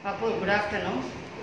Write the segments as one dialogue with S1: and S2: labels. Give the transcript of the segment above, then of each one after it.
S1: அப்போ good afternoon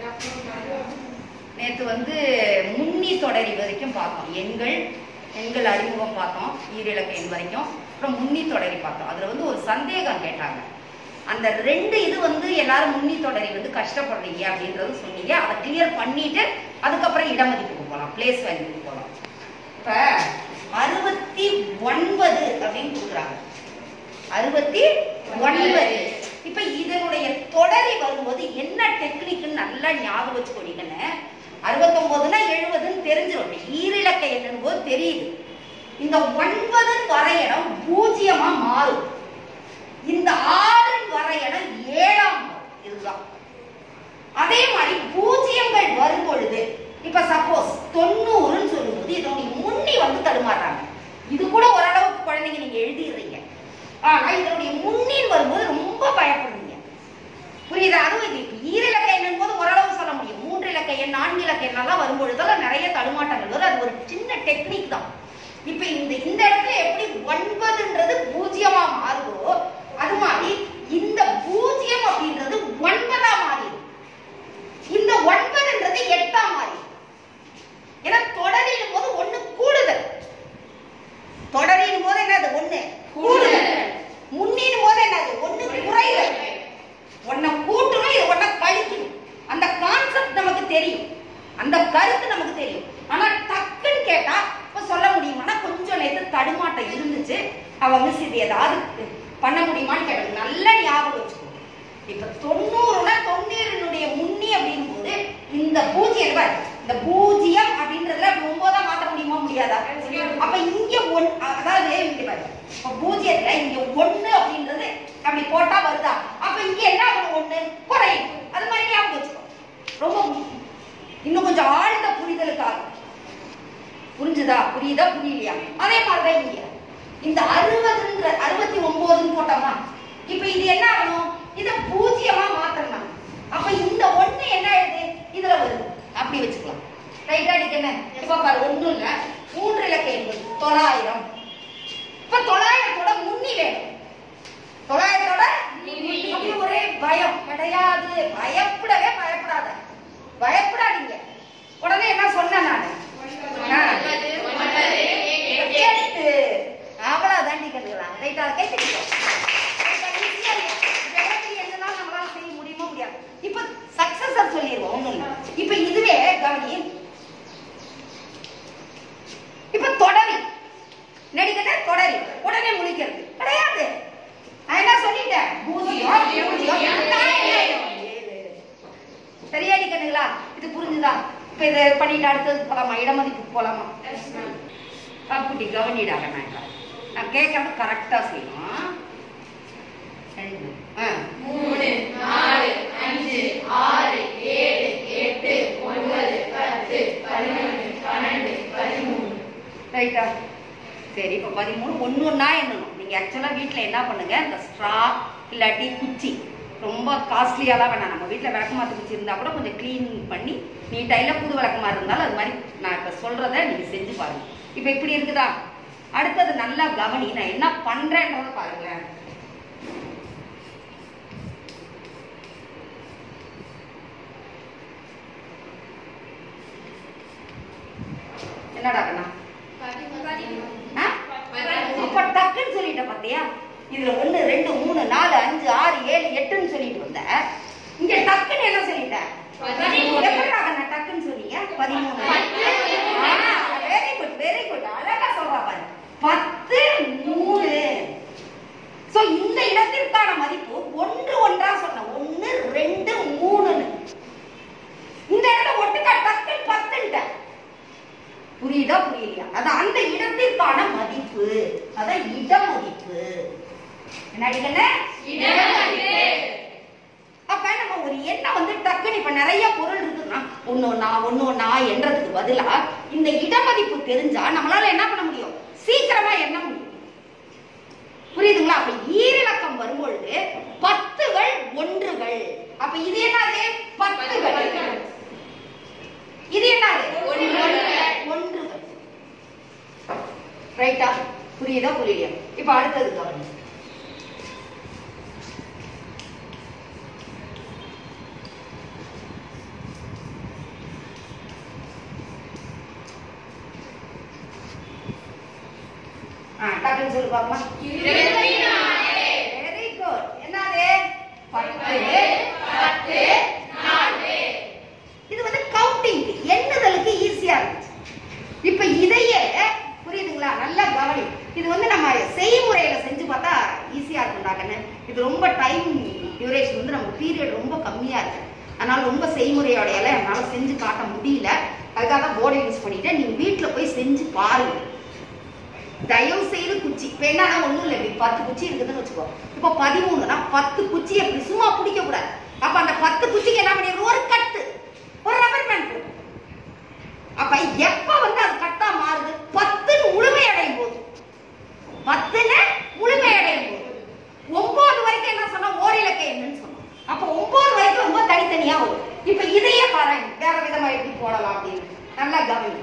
S1: நேற்று வந்து முன்னி தொடரி வரைக்கும் பார்த்தோம் எண்கள் எண்கள் அறிமுகம் பார்த்தோம் ஈரிலக்க எண் வரைக்கும் அப்புறம் முன்னி தொடரி பார்த்தோம் அதில் வந்து ஒரு சந்தேகம் கேட்டாங்க அந்த ரெண்டு இது வந்து எல்லாரும் முன்னி தொடரி வந்து கஷ்டப்படுறீங்க அப்படின்றது சொன்னீங்க அதை கிளியர் பண்ணிட்டு அதுக்கப்புறம் இடமதிப்புக்கு போகலாம் பிளேஸ் வேல்யூக்கு போகலாம் இப்போ அறுபத்தி ஒன்பது அப்படின்னு கொடுக்குறாங்க அறுபத்தி ஒன்பது இப்ப இதனுடைய தொடரி வரும்போது என்ன டெக்னிக்னு நல்லா ஞாபகம் வச்சுக்கொடிங்கன்னு அறுபத்தொன்பதுனா எழுபதுன்னு தெரிஞ்சிடும் ஈரிலக்க என்னும் போது தெரியுது இந்த ஒன்பதுன்னு வர இடம் பூஜ்ஜியமா மாறும் இந்த ஆறுன்னு வர இடம் ஏழாம் மாறும். இதுதான் அதே மாதிரி பூஜ்ஜியங்கள் வரும் பொழுது இப்ப சப்போஸ் தொண்ணூறுன்னு சொல்லும்போது இதனுடைய முன்னி வந்து தடுமாறுறாங்க இது கூட ஓரளவுக்கு குழந்தைங்க நீங்க எழுதிடுறீங்க ஆனா இதனுடைய முன்னின் வரும்போது ரொம்ப பயப்படுறீங்க புரியுதா அதுவும் இது இப்ப ஈரிலக்க எண்ணும் போது ஓரளவு சொல்ல முடியும் மூன்று இலக்க எண் நான்கு இலக்க எண்ணெல்லாம் வரும்பொழுதெல்லாம் நிறைய தடுமாட்டங்கள் வரும் அது ஒரு சின்ன டெக்னிக் தான் இப்ப இந்த இந்த இடத்துல எப்படி ஒன்பதுன்றது பூஜ்ஜியமா மாறுதோ அது மாதிரி இந்த பூஜ்ஜியம் அப்படின்றது ஒன்பதா மாறிடும் இந்த ஒன்பதுன்றது எட்டா மாறி ஏன்னா தொடரின் போது ஒண்ணு கூடுதல் தொடரின் போது என்னது ஒண்ணு கூடுதல் முன்னின் போது என்னது ஒண்ணு குறைதல் ஒன்ன கூட்டணும் இது ஒன்ன கழிக்கணும் அந்த கான்செப்ட் நமக்கு தெரியும் அந்த கருத்து நமக்கு தெரியும் ஆனா டக்குன்னு கேட்டா இப்ப சொல்ல முடியுமானா கொஞ்சம் நேரத்து தடுமாட்டம் இருந்துச்சு அவ மிஸ் இது ஏதாவது பண்ண முடியுமான்னு கேட்டாங்க நல்ல ஞாபகம் வச்சுக்கோ இப்ப தொண்ணூறுனா தொண்ணூறினுடைய முன்னி அப்படின் போது இந்த பூஜ்ஜியம் பாரு, இந்த பூஜ்ஜியம் அப்படின்றதுல அப்படி ஒன்பதா மாத்த முடியுமா முடியாதா அப்ப இங்க ஒன் அதாவது இங்க பாரு இப்ப பூஜ்ஜியத்துல இங்க ஒண்ணு அப்படின்றது அப்படி போட்டா வருதா அப்ப இங்க என்ன ஆகும் ஒண்ணு குறையும் அது மாதிரி ஞாபகம் வச்சுக்கோ ரொம்ப முக்கியம். இன்னும் கொஞ்சம் ஆழ்ந்த புரிதலுக்காக புரிஞ்சுதா புரியுதா புரியலையா அதே மாதிரிதான் இங்க இந்த அறுபதுன்ற அறுபத்தி ஒன்பதுன்னு போட்டோமா இப்ப இது என்ன ஆகணும் இத பூஜ்ஜியமா மாத்தணும் அப்ப இந்த ஒண்ணு என்ன ஆயிடுது இதுல வருது அப்படி வச்சுக்கலாம் ரைட்டா அடிக்க என்ன இப்ப பாரு ஒண்ணும் இல்ல மூன்று இலக்க எண்கள் தொள்ளாயிரம் இப்ப தொள்ளாயிரத்தோட முன்னி வேணும் தொள்ளாயிரத்தோட அப்படி ஒரே பயம் கிடையாது பயப்படவே பயப்படாத பயப்படாதீங்க உடனே என்ன சொன்னேன் நானு ஆ. எட்டு. அவ்வளவுதாண்டி கண்டுக்கலாம் ரைட்டா கை தட்டிக்கோ நம்மளால செய்ய முடியுமோ முடியாது இப்ப சக்சஸர் சொல்லிடுவோம் ஒண்ணும் இல்ல இப்ப இதுவே கவனி இப்ப தொடரி நடிக்கிட்ட தொடரி உடனே முழிக்கிறது கிடையாது நான் என்ன சொல்லிட்டேன் பூஜ்ஜியம் பூஜ்ஜியம் நாலாயிரம். ஏழு. சரியாடி கண்ணுங்களா இது புரிஞ்சுதா இப்ப இதை பண்ணிட்டு அடுத்தது போலாமா இடமதிப்பு போலாமா தப்புட்டி கவனிடாக நான் நான் கேட்கறது கரெக்டா செய்யணும் ரெண்டு. ஆ.
S2: மூணு நாலு அஞ்சு ஆறு ஏழு எட்டு ஒன்பது பத்து பதினொன்று பன்னெண்டு பதிமூணு
S1: ரைட்டா சரி இப்போ பதிமூணு ஒன்று ஒன்றா எண்ணணும் நீங்கள் ஆக்சுவலாக வீட்டில் என்ன பண்ணுங்க இந்த ஸ்ட்ரா இல்லாட்டி குச்சி ரொம்ப காஸ்ட்லியாலாம் வேணாம் நம்ம வீட்டில் விளக்கமாத்து குச்சி இருந்தால் கூட கொஞ்சம் க்ளீன் பண்ணி நீட்டாக இல்லை புது விளக்கமா இருந்தாலும் அது மாதிரி நான் இப்போ சொல்கிறத நீங்கள் செஞ்சு பாருங்க இப்போ இப்படி இருக்குதா அடுத்தது நல்லா கவனி நான் என்ன பண்ணுறேன்றத பாருங்களேன் என்னடா கண்ணா ஆ? அப்ப டக்குன்னு சொல்லிட்ட பாத்தியா இதுல ஒண்ணு ரெண்டு மூணு நாலு அஞ்சு ஆறு ஏழு எட்டுன்னு சொல்லிட்டு வந்த இங்க டக்குன்னு என்ன சொல்லிட்ட
S2: பதிமூணு.
S1: எப்படிடா கண்ணா டக்குன்னு சொன்னீங்க பதிமூணு வெரி குட் வெரி குட் அழகா சொல்றா பாரு பத்து மூணு சோ இந்த இடத்திற்கான மதிப்பு ஒன்று ஒன்றா சொன்ன ஒண்ணு ரெண்டு மூணுன்னு இந்த இடத்துல ஒட்டுக்கா டக்குன்னு பத்துன்ட்டேன் புரியுதா புரியலையா அதான் அந்த இடத்திற்கான மதிப்பு அதான் இட மதிப்பு என்ன அடிக்கண்ணே? அப்ப நம்ம ஒரு எண்ணை வந்து டக்குன்னு இப்ப நிறைய பொருள் இருக்குன்னா ஒண்ணு ஒண்ணா ஒண்ணு ஒண்ணா என்றதுக்கு பதிலா இந்த இட மதிப்பு தெரிஞ்சா நம்மளால என்ன பண்ண முடியும் சீக்கிரமா எண்ண முடியும் புரியுதுங்களா அப்ப ஈரிலக்கம் வரும்பொழுது பத்துகள் ஒன்றுகள் அப்ப இது என்னது பத்துகள் இது என்னது
S2: ஒன்றுகள்.
S1: ஒன்றுகள் ரைட்டா புரியுதா புரியலையா இப்ப அடுத்தது கவனி நாலுன்னு சொல்லு பாப்பா
S2: இருபத்தி நாலு
S1: வெரி குட் என்னது பத்து
S2: பத்து நாலு
S1: இது வந்து கவுண்டிங் எண்ணுதலுக்கு ஈஸியா இருந்துச்சு இப்ப இதையே புரியுதுங்களா நல்லா கவனி இது வந்து நம்ம செய்முறையில செஞ்சு பார்த்தா ஈஸியா இருக்கும்டாங்கன்னு இது ரொம்ப டைம் டியூரேஷன் வந்து நம்ம பீரியட் ரொம்ப கம்மியா இருக்கு அதனால ரொம்ப செய்முறையோடையால என்னால செஞ்சு காட்ட முடியல அதுக்காக தான் போர்டை யூஸ் பண்ணிட்டேன் நீங்க வீட்டுல போய் செஞ்சு பாருங்க தயவு செய்து குச்சி இப்ப என்னன்னா ஒண்ணும் இல்லை இப்படி பத்து குச்சி இருக்குதுன்னு வச்சுக்கோ இப்போ பதிமூணுனா பத்து குச்சியை இப்படி சும்மா பிடிக்க கூடாது அப்ப அந்த பத்து குச்சிக்கு என்ன பண்ணிடுறோம் ஒரு கட்டு ஒரு ரப்பர் பேண்ட் போடு. அப்ப எப்ப வந்து அது கட்டா மாறுது பத்துன்னு முழுமை அடையும் போது பத்துன்னு முழுமை அடையும் போது ஒன்பது வரைக்கும் என்ன சொன்னா ஓரிலக்க என்னன்னு சொன்னோம் அப்ப ஒன்பது வரைக்கும் ரொம்ப தனித்தனியா வரும் இப்ப இதையே பாருங்க வேற விதமா எப்படி போடலாம் அப்படின்னு நல்லா கவனி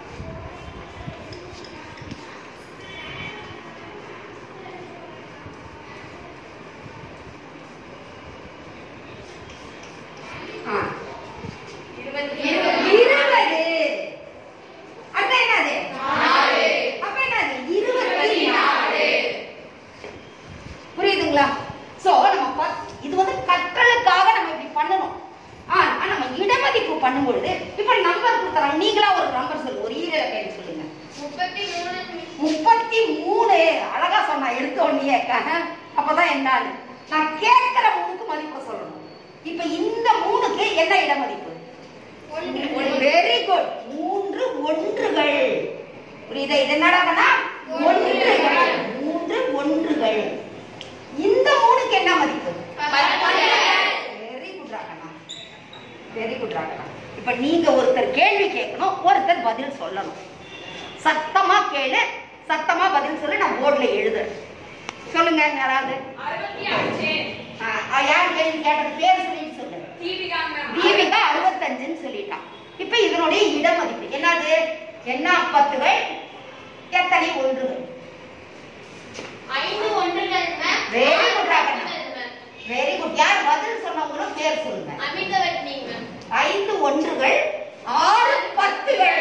S1: ஆ
S2: இருபத்தி
S1: இருபது அடுத்து என்னது
S2: நாலு
S1: அப்ப என்னது இருபத்தி நாலு
S2: நாலு
S1: புரியுதுங்களா சோ நம்ம பத்- இது வந்து கற்றலுக்காக நம்ம இப்படி பண்ணணும் ஆனா நம்ம இடமதிப்பு பண்ணும்பொழுது இப்ப நம்பர் கொடுத்துறாங்க நீங்களா ஒரு நம்பர் சொல்லு ஒரு ஈரக்க எண் சொல்லுங்க
S2: முப்பத்தி மூணு
S1: முப்பத்தி மூணு அழகா சொன்னா எடுத்த உடனே அப்பதான் என்னன்னு நான் கேட்கிற மூணுக்கு மதிப்பு சொல்லணும் இப்ப இந்த மூணுக்கு என்ன இடமதிப்பு
S2: ஒன்று
S1: வெரி குட் மூன்று ஒன்றுகள் புரியுதா இது என்னடாங்கன்னா ஒன்றுகள் மூன்று ஒன்றுகள் இந்த மூணுக்கு என்ன மதிப்பு very good Ragana very good Ragana இப்ப நீங்க ஒருத்தர் கேள்வி கேட்கணும் ஒருத்தர் பதில் சொல்லணும் சத்தமா கேளு சத்தமா பதில் சொல்லு நான் போர்டுல எழுதுறேன் சொல்லுங்க யாராவது
S2: அறுபத்தி அஞ்சு
S1: ஆ, ஆ, யார் கேள்வி கேட்டது பேர் சொல்லிட்டு சொல்லு
S2: தீபிகா மேம்
S1: தீபிகா அறுபத்தஞ்சுன்னு சொல்லிட்டான் இப்ப இதனுடைய இடமதிப்பு என்னது என்ன பத்துகள் எத்தனை ஒன்றுகள்
S2: ஐந்து ஒன்றுகள் மேம்
S1: Very good, ராகனா.
S2: பத்துகள் மேம்.
S1: வெரி குட் யார் பதில் சொன்னவங்களும் பேர் சொல்லுங்க
S2: அமிர்தவர்த்தினி மேம்
S1: ஐந்து ஒன்றுகள் ஆறு பத்துகள்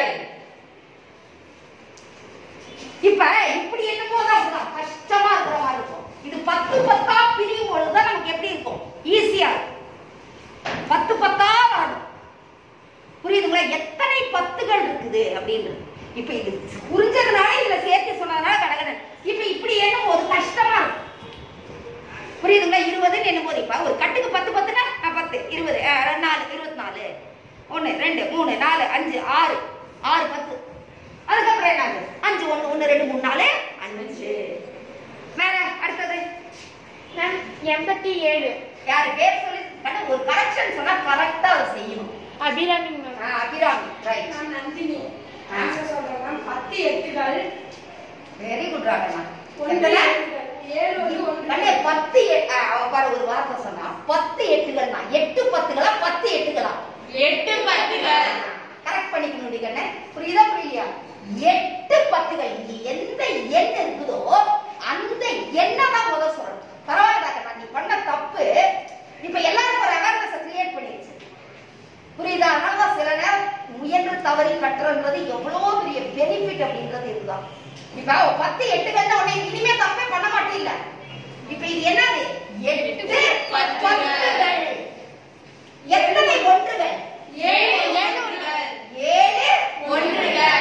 S1: இப்ப இப்படி என்னமோ தான் அப்படிதான் கஷ்டமா இருக்கிற மாதிரி இருக்கும் இது பத்து பத்தா பிரியும் பொழுதுதான் நமக்கு எப்படி இருக்கும் ஈஸியா இருக்கும் பத்து பத்தா வரணும் புரியுதுங்களா எத்தனை பத்துகள் இருக்குது அப்படின்றது இப்ப இது புரிஞ்சதுனால இதுல சேர்த்து சொன்னதுனால கடகடன் இப்ப இப்படி எண்ணும் போது கஷ்டமா இருக்கும் புரியுதுங்களா இருபதுன்னு என்ன போது இப்ப ஒரு கட்டுக்கு பத்து பத்துனா ஆ, பத்து இருபது ஆ, ரெண்டு, நாலு இருபத்தி நாலு ஒன்று ரெண்டு மூணு நாலு அஞ்சு ஆறு ஆறு பத்து அதுக்கப்புறம் என்னது அஞ்சு ஒன்று ஒன்று ரெண்டு மூணு நாலு அஞ்சு வேற அடுத்தது
S2: மேம் எண்பத்தி ஏழு
S1: யாரு பேர் சொல்லி கண்ணு, ஒரு கரெக்ஷன் சொன்னா கரெக்டா அதை செய்யணும்
S2: அபிராமி மேம்
S1: ஆ, அபிராமி ரைட்
S3: நான் நந்தினி
S1: ஆ.
S3: ஆன்சர் சொல்றேன் மேம். பத்து எட்டுகள்
S1: வெரி குட் ராகண்ணா
S3: ஒன்று
S1: எத்தனை?
S3: எட்டுகள். ஏழு வந்து ஒன்று
S1: கண்ணே பத்து எ- ஆ, அவ பாரு ஒரு வார்த்தை சொன்னா பத்து எட்டுகள்னா எட்டு பத்துகளா பத்து எட்டுகளா
S2: எட்டு பத்துகள்
S1: கரெக்ட் பண்ணிக்கணும் கண்ணே புரியுதா புரியலையா எட்டு பத்துகள் இங்க எந்த எண் இருக்குதோ அந்த எண்ணை தான் முதல் சொல்லணும் பரவாயில்ல கண்ணா நீ பண்ண தப்பு இப்ப எல்லாரும் ஒரு அவேர்னஸ் கிரியேட் பண்ணிடுச்சு புரியுதா அதனாலதான் சில நேரம் முயன்று தவறி கட்டுறன்றது எவ்வளவு பெரிய பெனிஃபிட் அப்படின்றது இதுதான் இப்ப அவ பத்து எட்டுகள் தான் உடனே இனிமே தப்பே பண்ண மாட்டீங்க இப்ப இது என்னது எட்டு
S2: பத்துகள்.
S1: பத்துகள் எத்தனை ஒன்றுகள்
S2: ஏழு ஒன்றுகள்.
S1: ஏழு
S2: ஒன்றுகள்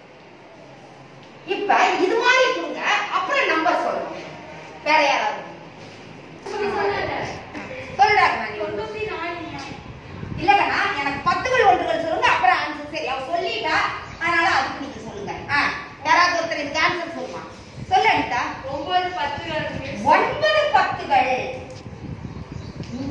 S1: இப்ப இது மாதிரி கொடுங்க அப்புறம் நம்பர் சொல்லணும் வேற யாராவது சொல்றாங்க நான்
S3: தொண்ணூத்தி நாலு மேம்.
S1: இல்லக்கண்ணா எனக்கு பத்துகள் ஒன்றுகள் சொல்லுங்க அப்புறம் ஆன்சர் சரி அவ சொல்லிட்டா அதனால அதுக்கு நீங்க சொல்லுங்க ஆ யாராவது ஒருத்தர் இதுக்கு ஆன்சர் சொல்லுமா சொல்லு அனிதா
S2: ஒன்பது பத்துகள் மிஸ்.
S1: ஒன்பது பத்துகள்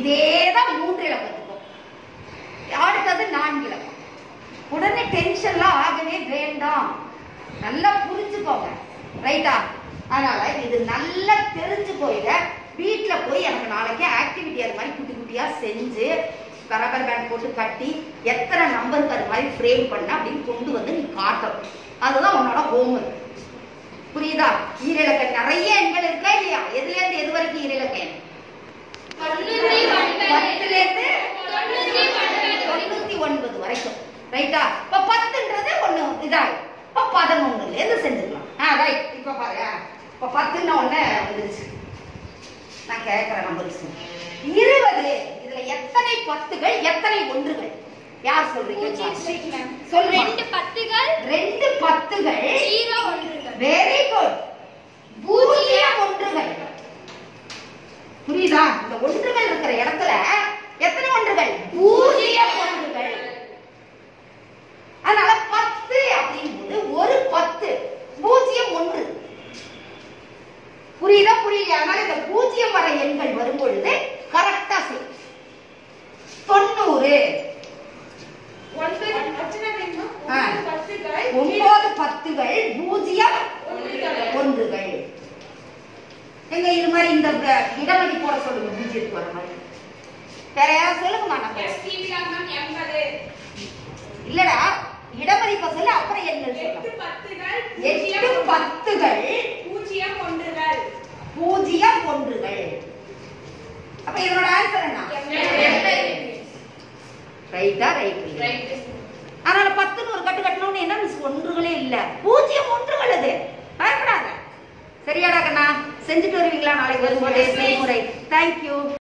S1: இதேதான் மூன்று இலக்கத்துக்கும் அடுத்தது நான்கு இலக்கம் உடனே டென்ஷன்லாம் ஆகவே வேண்டாம் நல்லா புரிஞ்சுக்கோங்க ரைட்டா அதனால இது நல்லா தெரிஞ்சுக்கோ இத வீட்ல போய் எனக்கு நாளைக்கு ஆக்டிவிட்டி அது மாதிரி குட்டி குட்டியா செஞ்சு ரப்பர் பேண்ட் போட்டு கட்டி எத்தனை நம்பருக்கு அது மாதிரி ஃப்ரேம் பண்ண அப்படின்னு கொண்டு வந்து நீ காட்டணும் அதுதான் உன்னோட ஹோம்ஒர்க் புரியுதா ஈரிலக்க நிறைய எண்கள் இருக்கா இல்லையா எதுல இருந்து எது வரைக்கும் ஈரிலக்க எண்
S2: தொண்ணூத்தி ஒன்பது
S1: பத்துல இருந்து
S2: தொண்ணூத்தி ஒன்பது
S1: தொண்ணூத்தி ஒன்பது வரைக்கும் ரைட்டா இப்ப பத்துன்றது ஒண்ணு இதாகும் இப்ப பதினொன்னுல இருந்து செஞ்சுக்கலாம் ஆ ரைட் இப்ப பாரு ஆ. இப்ப பத்துன்னு ஒண்ணு வந்துருச்சு நான் கேட்கிற நம்பர் இருபது இதுல எத்தனை பத்துகள் எத்தனை ஒன்றுகள் யார் சொல்றீங்க சொல்லுங்க
S2: ரெண்டு பத்துகள்
S1: ரெண்டு பத்துகள்
S2: ஜீரோ ஒன்றுகள்
S1: வெரி குட் பூஜ்ஜியம் ஒன்றுகள் புரியுதா இந்த ஒன்றுகள் இருக்கிற இடத்துல எத்தனை ஒன்றுகள் பூஜ்ஜியம் ஒன்றுகள் அதனால பத்து அப்படிங்கும்போது ஒரு பத்து பூஜ்ஜியம் ஒன்று புரியுதா புரியலையா அதனால இந்த பூஜ்ஜியம் வர எண்கள் வரும் பொழுது கரெக்டா செய் தொண்ணூறு
S3: ஒன்பது அர்ச்சனா தெரியுமா?
S1: ஆ.
S3: ஒன்பது பத்துகள்
S1: ஒன்பது பத்துகள் பூஜ்ஜியம்
S3: ஒன்றுகள்.
S1: ஒன்றுகள் எங்க இது மாதிரி இந்த ப- இடமடி போட சொல்லுங்க பூஜ்ஜியத்துக்கு வர மாதிரி வேற யாராவது சொல்லுங்கம்மா நம்ம
S3: எஸ் டிவி அம்மன் எண்பது
S1: இல்லடா இடமதிப்ப சொல்லு அப்புறம் எண்கள்
S3: எட்டு
S1: சொல்லலாம்
S3: பத்துகள்
S1: எட்டு
S3: பூஜ்ஜியம்
S1: பத்துகள்
S3: பூஜ்ஜியம் ஒன்றுகள்
S1: பூஜ்ஜியம் ஒன்றுகள் அப்ப இதனோட ஆன்சர் என்ன ரைட்டா ரைட் அதனால பத்துன்னு ஒரு கட்டு கட்டணும்னு என்ன மிஸ் ஒன்றுகளே இல்ல பூஜ்ஜியம் ஒன்றுகள் அது பயப்படாத சரியாடா கண்ணா செஞ்சுட்டு வருவீங்களா நாளைக்கு வரும்போது செய்முறை தேங்க்யூ